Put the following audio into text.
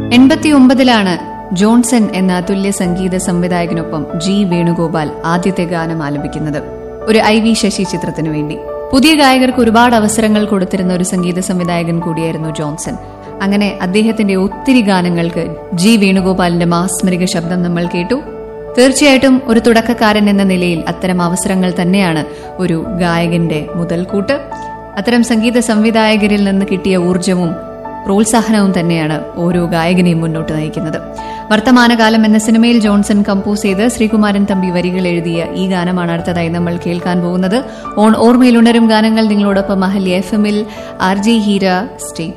എൺപത്തിയൊമ്പതിലാണ് Johnson എന്ന തുല്യ സംഗീത സംവിധായകനൊപ്പം G Venugopal ആദ്യത്തെ ഗാനം ആലപിക്കുന്നത് ഒരു ഐ വി ശശി ചിത്രത്തിനു വേണ്ടി പുതിയ ഗായകർക്ക് ഒരുപാട് അവസരങ്ങൾ കൊടുത്തിരുന്ന ഒരു സംഗീത സംവിധായകൻ കൂടിയായിരുന്നു ജോൺസൺ അങ്ങനെ അദ്ദേഹത്തിന്റെ ഒത്തിരി ഗാനങ്ങൾക്ക് ജി വേണുഗോപാലിന്റെ മാസ്മരിക ശബ്ദം നമ്മൾ കേട്ടു തീർച്ചയായിട്ടും ഒരു തുടക്കക്കാരൻ എന്ന നിലയിൽ അത്തരം അവസരങ്ങൾ തന്നെയാണ് ഒരു ഗായകന്റെ മുതൽക്കൂട്ട് അത്തരം സംഗീത സംവിധായകരിൽ നിന്ന് കിട്ടിയ ഊർജവും പ്രോത്സാഹനവും തന്നെയാണ് ഓരോ ഗായകനെയും മുന്നോട്ട് നയിക്കുന്നത് വർത്തമാനകാലം എന്ന സിനിമയിൽ ജോൺസൺ കമ്പോസ് ചെയ്ത് ശ്രീകുമാരൻ തമ്പി വരികൾ എഴുതിയ ഈ ഗാനമാണ് അടുത്തതായി നമ്മൾ കേൾക്കാൻ പോകുന്നത് ഓൺ ഓർമ്മയിൽ ഉണരും ഗാനങ്ങൾ നിങ്ങളോടൊപ്പം അഹല്യ എഫ് എമ്മിൽ ആർ ജി ഹീര സ്റ്റേ